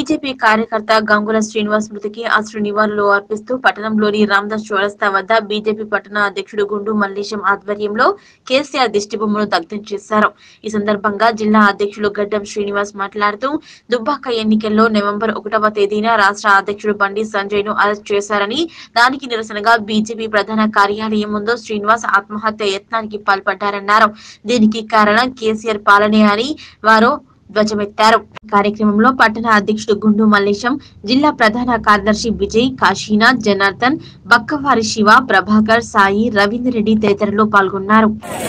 BJP కార్యకర్త గంగుల శ్రీనివాస్ మృతికి అసలు నివాళులు అర్పిస్తూ పట్టణంలోని రామ్దాస్ చౌరస్తా వద్ద బీజేపీ పట్టణ అధ్యక్షుడు గుండు మల్లేశం ఆధ్వర్యంలో కేసీఆర్ దిష్టిబొమ్మను దగ్ధం చేశారు ఈ సందర్భంగా జిల్లా అధ్యక్షులు గడ్డం శ్రీనివాస్ మాట్లాడుతూ దుబ్బాక ఎన్నికల్లో నవంబర్ ఒకటవ తేదీన రాష్ట్ర అధ్యక్షుడు బండి సంజయ్ ను అరెస్ట్ చేశారని దానికి నిరసనగా బీజేపీ ప్రధాన కార్యాలయం ముందు శ్రీనివాస్ ఆత్మహత్య యత్నానికి పాల్పడ్డారన్నారు దీనికి కారణం కేసీఆర్ పాలనే అని వారు ధ్వజమెత్తారు కార్యక్రమంలో పట్టణ అధ్యక్షుడు గుండు మల్లేశం జిల్లా ప్రధాన కార్యదర్శి విజయ్ కాశీనాథ్ జనార్దన్ బక్కవారి శివ ప్రభాకర్ సాయి రవీందర్ రెడ్డి తదితరులు పాల్గొన్నారు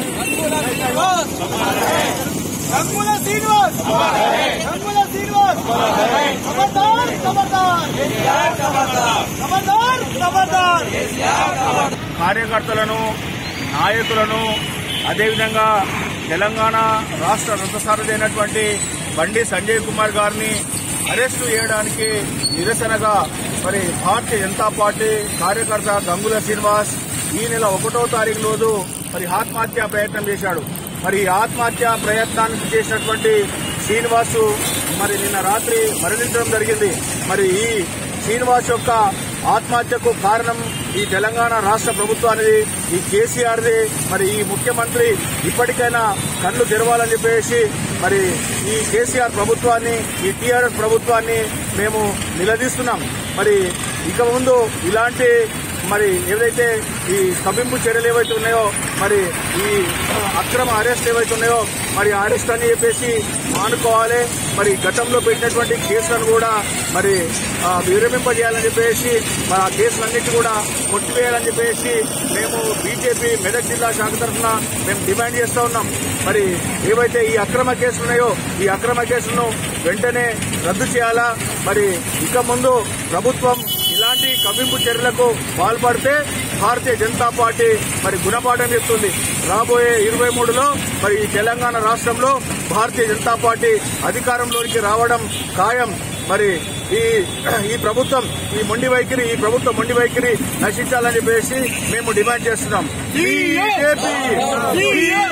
గంగుల శ్రీనివాస్ గంగుల శ్రీనివాస్ ఖబర్దార్ ఖబర్దార్ ఖబర్దార్ ఖబర్దార్ కార్యకర్తలను నాయకులను అదేవిధంగా తెలంగాణ రాష్ట్ర రథసారథైనటువంటి బండి సంజయ్ కుమార్ గారిని అరెస్టు చేయడానికి నిరసనగా మరి భారతీయ జనతా పార్టీ కార్యకర్త గంగుల శ్రీనివాస్ ఈ నెల ఒకటో తారీఖు రోజు మరి ఆత్మహత్య ప్రయత్నం చేశాడు మరి ఈ ఆత్మహత్య ప్రయత్నానికి చేసినటువంటి శ్రీనివాసు మరి నిన్న రాత్రి మరణించడం జరిగింది మరి ఈ శ్రీనివాస్ యొక్క ఆత్మహత్యకు కారణం ఈ తెలంగాణ రాష్ట్ర ప్రభుత్వానికి ఈ కేసీఆర్ది మరి ఈ ముఖ్యమంత్రి ఇప్పటికైనా కళ్ళు తెరవాలని చెప్పేసి మరి ఈ కేసీఆర్ ప్రభుత్వాన్ని ఈ టీఆర్ఎస్ ప్రభుత్వాన్ని మేము నిలదీస్తున్నాం మరి ఇక ముందు ఇలాంటి మరి ఏదైతే ఈ కవింపు చర్యలు ఏవైతే ఉన్నాయో మరి ఈ అక్రమ అరెస్ట్ ఏవైతే ఉన్నాయో మరి అరెస్ట్ అని చెప్పేసి మానుకోవాలి మరి గతంలో పెట్టినటువంటి కేసులను కూడా మరి ఆ, విరమింపజేయాలని చెప్పేసి మరి ఆ కేసులన్నిటి కూడా కొట్టివేయాలని చెప్పేసి మేము బీజేపీ మెదక్ జిల్లా శాఖ తరఫున మేము డిమాండ్ చేస్తా ఉన్నాం మరి ఏవైతే ఈ అక్రమ కేసులు ఉన్నాయో ఈ అక్రమ కేసులను వెంటనే రద్దు చేయాలా మరి ఇక ముందు ప్రభుత్వం ఇలాంటి కవింపు చర్యలకు పాల్పడితే భారతీయ జనతా పార్టీ మరి గుణపాఠం చెప్తుంది రాబోయే ఇరవై మూడులో మరి ఈ తెలంగాణ రాష్ట్రంలో భారతీయ జనతా పార్టీ అధికారంలోకి రావడం ఖాయం మరి ఈ ఈ ప్రభుత్వం ఈ మొండి వైఖరి ఈ ప్రభుత్వ మొండి వైఖరి నశించాలని చెప్పేసి మేము డిమాండ్ చేస్తున్నాం బీజేపీ